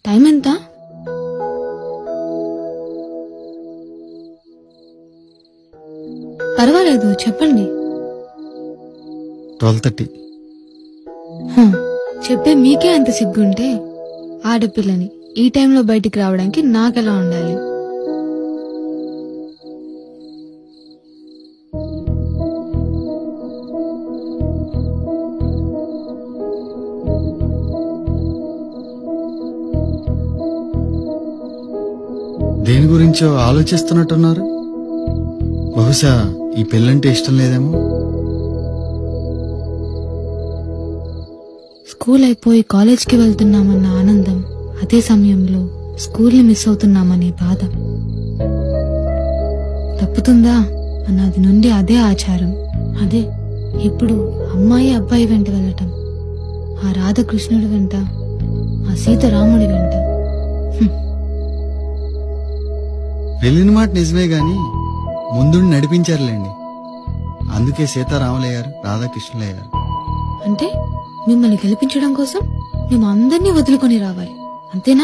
Time ఎంత పర్వాలేదు చెప్పండి ట్వెల్వ్ థర్టీ హ్మ్. చెప్పే మీకే అంత సిగ్గుంటే ఆడపిల్లని ఈ టైంలో బయటికి రావడానికి నాకెలా ఉండాలి దేని గురించో ఆలోచిస్తున్నట్టున్నారు బహుశా ఈ పెళ్ళంటే ఇష్టం లేదేమో స్కూల్ అయిపోయి కాలేజ్కి వెళ్తున్నామన్న ఆనందం అదే సమయంలో స్కూల్ని మిస్ అవుతున్నామనే బాధ తప్పుతుందా అన్నది నుండి అదే ఆచారం అదే ఇప్పుడు అమ్మాయి అబ్బాయి వెంట వెళ్ళటం ఆ రాధకృష్ణుడి వెంట ఆ సీతారాముడి వెంట హ్మ్. వెళ్ళిన మాట నిజమే గాని ముందుండి నడిపించారులేండి అందుకే సీతారాములయ్యారు రాధాకృష్ణులయ్యారు అంటే మిమ్మల్ని గెలిపించడం కోసం మేము అందరినీ వదులుకొని రావాలి అంతేనా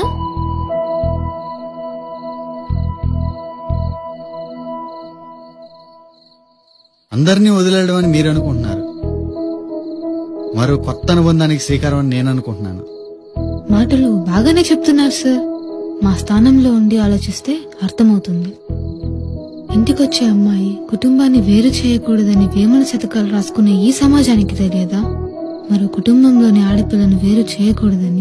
అందరినీ వదిలేయడం అని మీరు అనుకుంటున్నారు మరో కొత్త అనుబంధానికి శ్రీకారం అని నేను అనుకుంటున్నాను మాటలు బాగానే చెప్తున్నారు సార్ మా స్థానంలో ఉండి ఆలోచిస్తే అర్థమవుతుంది ఇంటికొచ్చే అమ్మాయి కుటుంబాన్ని వేరు చేయకూడదని వేమన శతకాలు రాసుకునే ఈ సమాజానికి తెలియదా మరో కుటుంబంలోని ఆడపిల్లను వేరు చేయకూడదని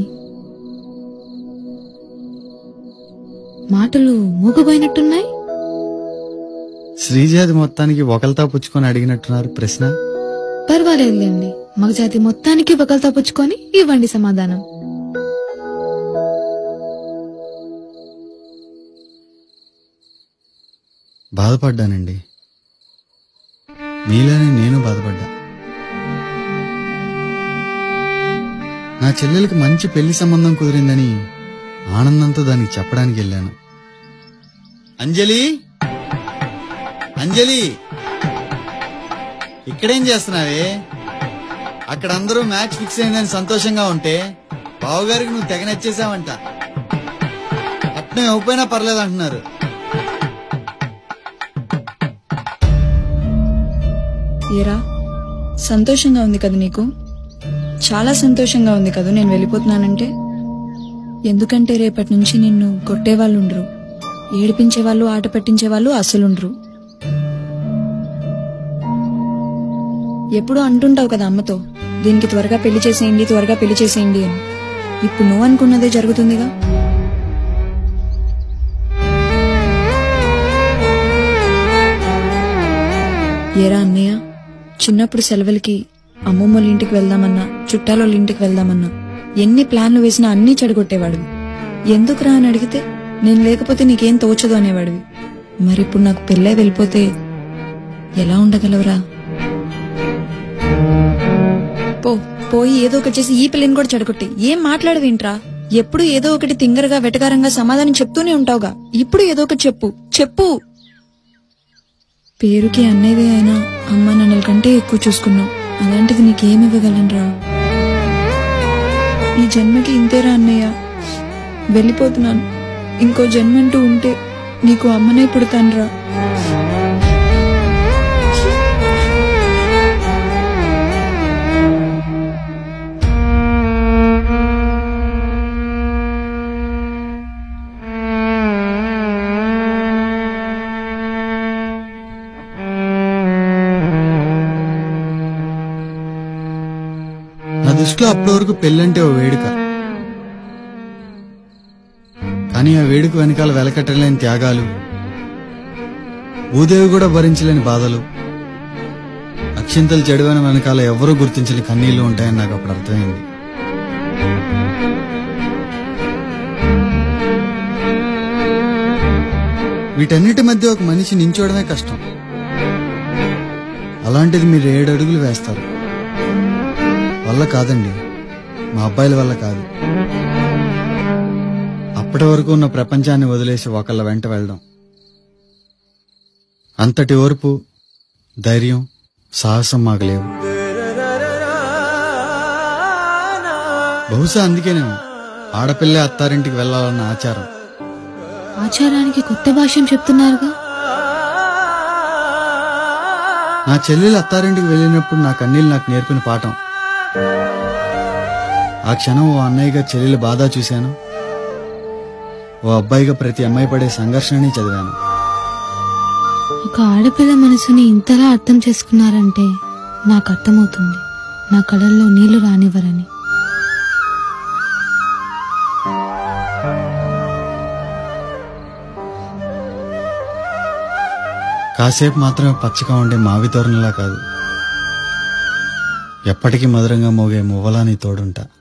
మాటలు మూగపోయినట్టున్నాయి శ్రీజాతి మొత్తానికి ఒకరితో పుచ్చుకొని అడిగినట్టున్నారు ప్రశ్న పర్వాలేదులేండి మగజాతి మొత్తానికి ఒకరితో పుచ్చుకొని ఇవ్వండి సమాధానం బాధపడ్డానండి మీలానే నేను బాధపడ్డా నా చెల్లెలకు మంచి పెళ్లి సంబంధం కుదిరిందని ఆనందంతో దానికి చెప్పడానికి వెళ్ళాను అంజలి అంజలి ఇక్కడేం చేస్తున్నావే అక్కడ అందరూ మ్యాచ్ ఫిక్స్ అయిందని సంతోషంగా ఉంటే బావగారికి నువ్వు తెగ నచ్చేసావంట అట్నే ఇవ్వకపోయినా పర్లేదు అంటున్నారు ఏరా సంతోషంగా ఉంది కదా నీకు చాలా సంతోషంగా ఉంది కదా నేను వెళ్ళిపోతున్నానంటే ఎందుకంటే రేపటి నుంచి నిన్ను కొట్టేవాళ్ళు ఉండరు ఏడిపించే వాళ్ళు ఆట పట్టించే వాళ్ళు అసలుండరు ఎప్పుడూ అంటుంటావు కదా అమ్మతో దీనికి త్వరగా పెళ్లి చేసేయండి త్వరగా పెళ్లి చేసేయండి అని ఇప్పుడు నువ్వు అనుకున్నదే జరుగుతుందిగా ఏరా అన్నయ్య చిన్నప్పుడు సెలవులకి అమ్మమ్మల ఇంటికి వెళ్దామన్నా చుట్టాలోళ్ళ ఇంటికి వెళ్దామన్నా ఎన్ని ప్లాన్లు వేసినా అన్నీ చెడగొట్టేవాడివి ఎందుకురా అని అడిగితే నేను లేకపోతే నీకేం తోచదు అనేవాడివి మరిప్పుడు నాకు పెళ్ళై వెళ్ళిపోతే ఎలా ఉండగలవురా పో పోయి ఏదో ఒకటి చేసి ఈ పిల్లని కూడా చెడగొట్టి ఏం మాట్లాడవేంట్రా ఎప్పుడు ఏదో ఒకటి తింగరగా వెటకారంగా సమాధానం చెప్తూనే ఉంటావుగా ఇప్పుడు ఏదో ఒకటి చెప్పు చెప్పు పేరుకి అన్నయ్యవే అయినా అమ్మ నాన్నల కంటే ఎక్కువ చూసుకున్నావు అలాంటిది నీకేమి ఇవ్వగలనురా ఈ జన్మకి ఇంతేరా అన్నయ్య వెళ్ళిపోతున్నాను ఇంకో జన్మంటూ ఉంటే నీకు అమ్మనే పుడతానురా నా దృష్టిలో అప్పటి వరకు పెళ్ళంటే ఓ వేడుక కానీ ఆ వేడుక వెనకాల వెలకట్టలేని త్యాగాలు భూదేవి కూడా భరించలేని బాధలు అక్షింతలు చెడువైన వెనకాల ఎవరూ గుర్తించని కన్నీళ్లు ఉంటాయని నాకు అప్పుడు అర్థమైంది వీటన్నిటి మధ్య ఒక మనిషి నించోవడమే కష్టం అలాంటిది మీరు ఏడు అడుగులు వేస్తారు వల్ల కాదండి మా అబ్బాయిల వల్ల కాదు అప్పటి వరకు ఉన్న ప్రపంచాన్ని వదిలేసి ఒకళ్ళ వెంట వెళ్ళడం అంతటి ఓర్పు ధైర్యం సాహసం మాకు లేవు బహుశా అందుకేనేమో ఆడపిల్లే అత్తారింటికి వెళ్ళాలన్న ఆచారం ఆచారానికి కొత్త భాష్యం చెప్తున్నారుగా నా చెల్లెలు అత్తారింటికి వెళ్ళినప్పుడు నా కన్నీళ్ళు నాకు నేర్పిన పాఠం ఆ క్షణం ఓ అన్నయ్యగా చెల్లెలు బాధ చూశాను ఓ అబ్బాయిగా ప్రతి అమ్మాయి పడే సంఘర్షణని చదివాను ఒక ఆడపిల్ల మనసుని ఇంతలా అర్థం చేసుకున్నారంటే నాకు అర్థమవుతుంది నా కళల్లో నీళ్లు రానివ్వరని కాసేపు మాత్రమే పచ్చగా ఉండే మావి తోరణలా కాదు ఎప్పటికీ మధురంగా మోగే మువ్వలా నీ తోడుంటా